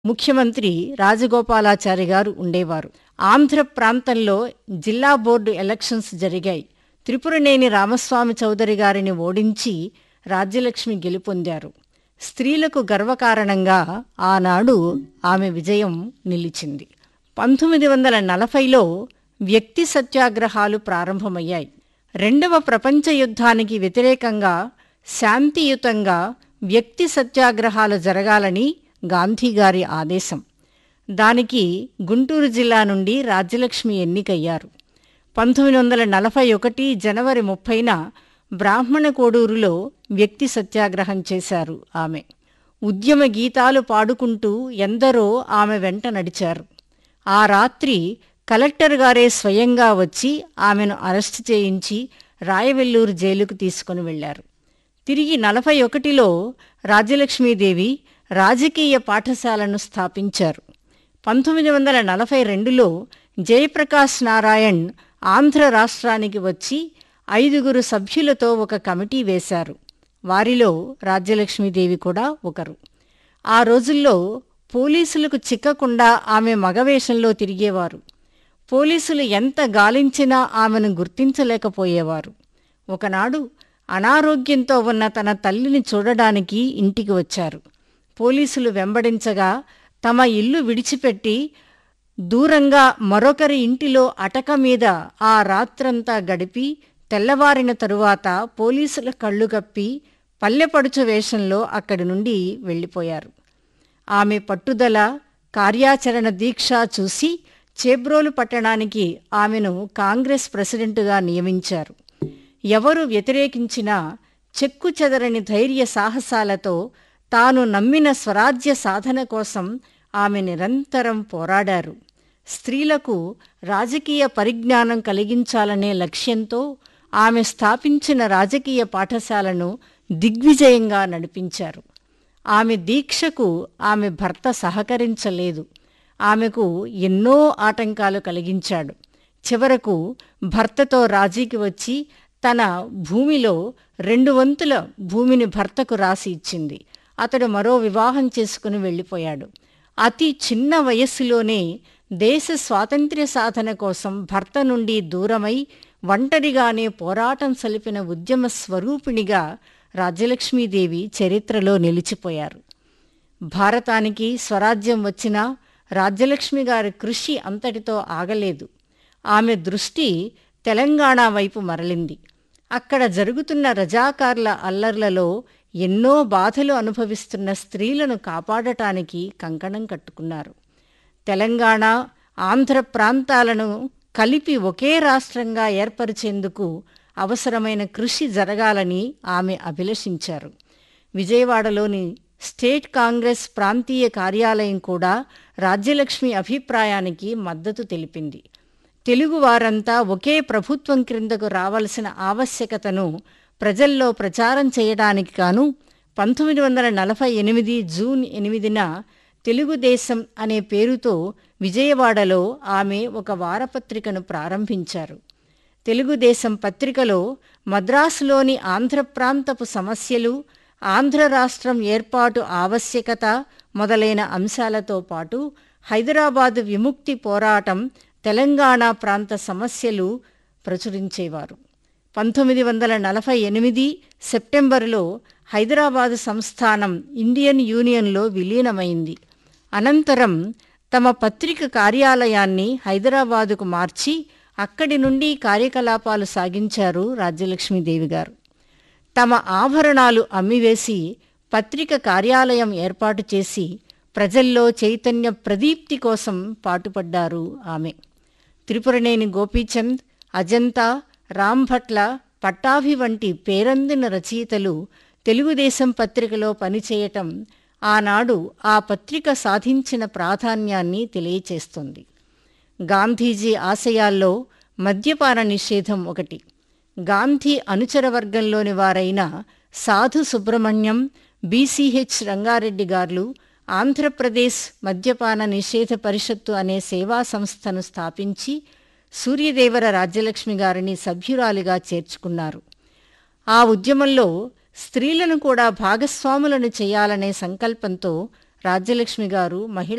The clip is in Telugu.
ముఖ్యమంత్రి రాజగోపాలాచారి గారు ఉండేవారు ఆంధ్ర ప్రాంతంలో జిల్లా బోర్డు ఎలక్షన్స్ జరిగాయి త్రిపురనేని రామస్వామి చౌదరి గారిని ఓడించి రాజ్యలక్ష్మి గెలుపొందారు స్త్రీలకు గర్వకారణంగా ఆనాడు ఆమె విజయం నిలిచింది పంతొమ్మిది వందల నలభైలో వ్యక్తి సత్యాగ్రహాలు ప్రారంభమయ్యాయి రెండవ ప్రపంచ యుద్ధానికి వ్యతిరేకంగా శాంతియుతంగా వ్యక్తి సత్యాగ్రహాలు జరగాలని గాంధీగారి ఆదేశం దానికి గుంటూరు జిల్లా నుండి రాజ్యలక్ష్మి ఎన్నికయ్యారు పంతొమ్మిది వందల నలభై ఒకటి జనవరి ముప్పైన బ్రాహ్మణ కోడూరులో వ్యక్తి సత్యాగ్రహం చేశారు ఆమె ఉద్యమ గీతాలు పాడుకుంటూ ఎందరో ఆమె వెంట నడిచారు ఆ రాత్రి కలెక్టర్ గారే స్వయంగా వచ్చి ఆమెను అరెస్ట్ చేయించి రాయవెల్లూరు జైలుకు తీసుకుని వెళ్లారు తిరిగి నలభై ఒకటిలో రాజ్యలక్ష్మీదేవి రాజకీయ పాఠశాలను స్థాపించారు పంతొమ్మిది వందల నలభై రెండులో జయప్రకాష్ నారాయణ్ ఆంధ్ర రాష్ట్రానికి వచ్చి ఐదుగురు సభ్యులతో ఒక కమిటీ వేశారు వారిలో రాజ్యలక్ష్మీదేవి కూడా ఒకరు ఆ రోజుల్లో పోలీసులకు చిక్కకుండా ఆమె మగవేషంలో తిరిగేవారు పోలీసులు ఎంత గాలించినా ఆమెను గుర్తించలేకపోయేవారు ఒకనాడు అనారోగ్యంతో ఉన్న తన తల్లిని చూడడానికి ఇంటికి వచ్చారు పోలీసులు వెంబడించగా తమ ఇల్లు విడిచిపెట్టి దూరంగా మరొకరి ఇంటిలో అటక మీద ఆ రాత్రంతా గడిపి తెల్లవారిన తరువాత పోలీసుల కళ్ళు కప్పి పల్లెపడుచు వేషంలో అక్కడి నుండి వెళ్ళిపోయారు ఆమె పట్టుదల కార్యాచరణ దీక్ష చూసి చేబ్రోలు పట్టణానికి ఆమెను కాంగ్రెస్ ప్రెసిడెంటుగా నియమించారు ఎవరు వ్యతిరేకించినా చెక్కు చెదరని ధైర్య సాహసాలతో తాను నమ్మిన స్వరాజ్య సాధన కోసం ఆమె నిరంతరం పోరాడారు స్త్రీలకు రాజకీయ పరిజ్ఞానం కలిగించాలనే లక్ష్యంతో ఆమె స్థాపించిన రాజకీయ పాఠశాలను దిగ్విజయంగా నడిపించారు ఆమె దీక్షకు ఆమె భర్త సహకరించలేదు ఆమెకు ఎన్నో ఆటంకాలు కలిగించాడు చివరకు భర్తతో రాజీకి వచ్చి తన భూమిలో రెండు వంతుల భూమిని భర్తకు రాసి ఇచ్చింది అతడు మరో వివాహం చేసుకుని వెళ్ళిపోయాడు అతి చిన్న వయస్సులోనే దేశ స్వాతంత్ర్య సాధన కోసం భర్త నుండి దూరమై ఒంటరిగానే పోరాటం సలిపిన ఉద్యమ స్వరూపిణిగా రాజ్యలక్ష్మీదేవి చరిత్రలో నిలిచిపోయారు భారతానికి స్వరాజ్యం వచ్చినా రాజ్యలక్ష్మి గారి కృషి అంతటితో ఆగలేదు ఆమె దృష్టి తెలంగాణ వైపు మరలింది అక్కడ జరుగుతున్న రజాకార్ల అల్లర్లలో ఎన్నో బాధలు అనుభవిస్తున్న స్త్రీలను కాపాడటానికి కంకణం కట్టుకున్నారు తెలంగాణ ఆంధ్ర ప్రాంతాలను కలిపి ఒకే రాష్ట్రంగా ఏర్పరిచేందుకు అవసరమైన కృషి జరగాలని ఆమె అభిలషించారు విజయవాడలోని స్టేట్ కాంగ్రెస్ ప్రాంతీయ కార్యాలయం కూడా రాజ్యలక్ష్మి అభిప్రాయానికి మద్దతు తెలిపింది తెలుగు వారంతా ఒకే ప్రభుత్వం క్రిందకు రావలసిన ఆవశ్యకతను ప్రజల్లో ప్రచారం చేయడానికి గాను పంతొమ్మిది వందల నలభై ఎనిమిది జూన్ ఎనిమిదిన తెలుగుదేశం అనే పేరుతో విజయవాడలో ఆమె ఒక వారపత్రికను ప్రారంభించారు తెలుగుదేశం పత్రికలో మద్రాసులోని ఆంధ్ర ప్రాంతపు సమస్యలు ఆంధ్ర రాష్ట్రం ఏర్పాటు ఆవశ్యకత మొదలైన అంశాలతో పాటు హైదరాబాదు విముక్తి పోరాటం తెలంగాణ ప్రాంత సమస్యలు ప్రచురించేవారు పంతొమ్మిది వందల నలభై ఎనిమిది సెప్టెంబరులో హైదరాబాదు సంస్థానం ఇండియన్ యూనియన్లో విలీనమైంది అనంతరం తమ పత్రిక కార్యాలయాన్ని హైదరాబాదుకు మార్చి అక్కడి నుండి కార్యకలాపాలు సాగించారు రాజ్యలక్ష్మీదేవి గారు తమ ఆభరణాలు అమ్మివేసి పత్రిక కార్యాలయం ఏర్పాటు చేసి ప్రజల్లో చైతన్య ప్రదీప్తి కోసం పాటుపడ్డారు ఆమె త్రిపురనేని గోపీచంద్ అజంతా రాంభట్ల పట్టాభి వంటి పేరొందిన రచయితలు తెలుగుదేశం పత్రికలో పనిచేయటం ఆనాడు ఆ పత్రిక సాధించిన ప్రాధాన్యాన్ని తెలియచేస్తుంది గాంధీజీ ఆశయాల్లో మద్యపాన నిషేధం ఒకటి గాంధీ అనుచర వర్గంలోని వారైన సాధు సుబ్రహ్మణ్యం బీసీహెచ్ రంగారెడ్డి గారు ఆంధ్రప్రదేశ్ మద్యపాన నిషేధ పరిషత్తు అనే సేవా సంస్థను స్థాపించి సూర్యదేవర రాజ్యలక్ష్మి గారిని సభ్యురాలిగా చేర్చుకున్నారు ఆ ఉద్యమంలో స్త్రీలను కూడా భాగస్వాములను చేయాలనే సంకల్పంతో రాజ్యలక్ష్మి గారు మహిళా